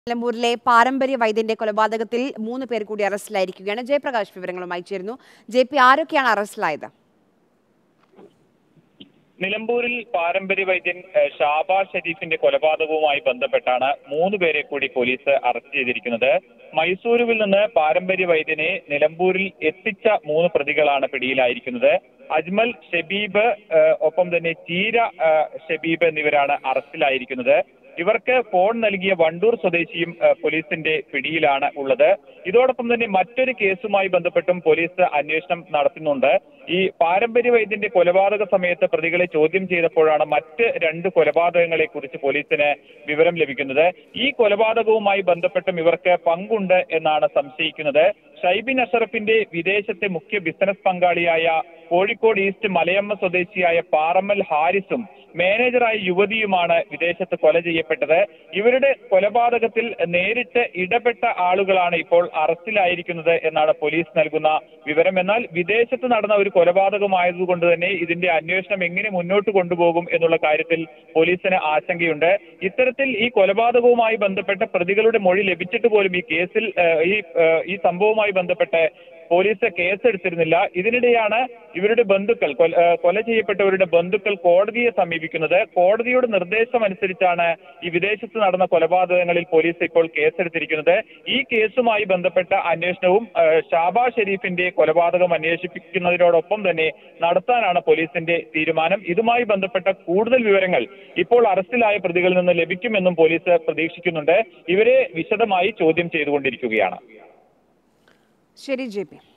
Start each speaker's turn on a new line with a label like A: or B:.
A: നിലമ്പൂരിലെ പാരമ്പര്യ വൈദ്യന്റെ കൊലപാതകത്തിൽ മൂന്ന് പേർ കൂടി അറസ്റ്റിലായിരിക്കുകയാണ് ജയപ്രകാശ് വിവരങ്ങളുമായി ചേരുന്നു ജെ പി ആരൊക്കെയാണ് അറസ്റ്റിലായത്
B: നിലമ്പൂരിൽ പാരമ്പര്യ വൈദ്യൻ ഏഹ്, ഷാബാസ് ഷരീഫിന്റെ കൊലപാതകവുമായി ബന്ധപ്പെട്ടാണ് മൂന്ന് പേരെ കൂടി പോലീസ് അറസ്റ്റ് ചെയ്തിരിക്കുന്നത് മൈസൂരുവിൽ നിന്ന് പാരമ്പര്യ വൈദ്യനെ നിലമ്പൂരിൽ എത്തിച്ച മൂന്ന് പ്രതികളാണ് പിടിയിലായിരിക്കുന്നത് അജ്മൽ ഷബീബ് ഏഹ്, ഒപ്പം തന്നെ ചീര ഏഹ്, ഷബീബ് എന്നിവരാണ് അറസ്റ്റിലായിരിക്കുന്നത് ഇവർക്ക് ഫോൺ നൽകിയ വണ്ടൂർ സ്വദേശിയും ഏഹ്, പോലീസിന്റെ പിടിയിലാണ് ഉള്ളത് ഇതോടൊപ്പം തന്നെ മറ്റൊരു കേസുമായി ബന്ധപ്പെട്ടും പോലീസ് അന്വേഷണം നടത്തുന്നുണ്ട് ഈ പാരമ്പര്യ വൈദ്യന്റെ കൊലപാതക സമയത്ത് പ്രതികളെ ചോദ്യം ചെയ്തപ്പോഴാണ് മറ്റ് രണ്ട് കൊലപാതകങ്ങളെ കുറിച്ച് പോലീസിന് വിവരം ലഭിക്കുന്നത് ഈ കൊലപാതകവുമായി ബന്ധപ്പെട്ടും ഇവർക്ക് പങ്കുണ്ട് എന്നാണ് സംശയിക്കുന്നത് ഷൈബിൻ അഷറഫിന്റെ വിദേശത്തെ മുഖ്യ ബിസിനസ് പങ്കാളിയായ കോഴിക്കോട് ഈസ്റ്റ് മലയമ്മ സ്വദേശിയായ പാറമ്മൽ ഹാരിസും മാനേജറായ യുവതിയുമാണ് വിദേശത്ത് കൊല ചെയ്യപ്പെട്ടത് ഇവരുടെ കൊലപാതകത്തിൽ നേരിട്ട് ഇടപെട്ട ആളുകളാണ് ഇപ്പോൾ അറസ്റ്റിലായിരിക്കുന്നത് എന്നാണ് പോലീസ് നൽകുന്ന വിവരം എന്നാൽ വിദേശത്ത് നടന്ന ഒരു കൊലപാതകമായതുകൊണ്ട് തന്നെ ഇതിന്റെ അന്വേഷണം എങ്ങനെ മുന്നോട്ട് കൊണ്ടുപോകും എന്നുള്ള കാര്യത്തിൽ പോലീസിന് ആശങ്കയുണ്ട് ഇത്തരത്തിൽ ഈ കൊലപാതകവുമായി ബന്ധപ്പെട്ട പ്രതികളുടെ മൊഴി ലഭിച്ചിട്ട് പോലും ഈ കേസിൽ ഏഹ്, ഈ ഏഹ്, ഈ സംഭവവുമായി ബന്ധപ്പെട്ട് പോലീസ് കേസെടുത്തിരുന്നില്ല ഇതിനിടെയാണ് ഇവരുടെ ബന്ധുക്കൾ കൊല ഏഹ് കൊല ചെയ്യപ്പെട്ടവരുടെ ബന്ധുക്കൾ കോടതിയെ സമീപിക്കുന്നത് കോടതിയുടെ നിർദ്ദേശം അനുസരിച്ചാണ് ഈ വിദേശത്ത് നടന്ന കൊലപാതകങ്ങളിൽ പോലീസ് ഇപ്പോൾ കേസെടുത്തിരിക്കുന്നത് ഈ കേസുമായി ബന്ധപ്പെട്ട അന്വേഷണവും ഏഹ് ഷാബാ ഷെരീഫിന്റെ കൊലപാതകം അന്വേഷിപ്പിക്കുന്നതിനോടൊപ്പം തന്നെ നടത്താനാണ് പോലീസിന്റെ തീരുമാനം ഇതുമായി ബന്ധപ്പെട്ട കൂടുതൽ വിവരങ്ങൾ ഇപ്പോൾ അറസ്റ്റിലായ പ്രതികളിൽ നിന്ന് ലഭിക്കുമെന്നും പോലീസ് പ്രതീക്ഷിക്കുന്നുണ്ട് ഇവരെ വിശദമായി ചോദ്യം ചെയ്തുകൊണ്ടിരിക്കുകയാണ്
A: ശരി ജെ പി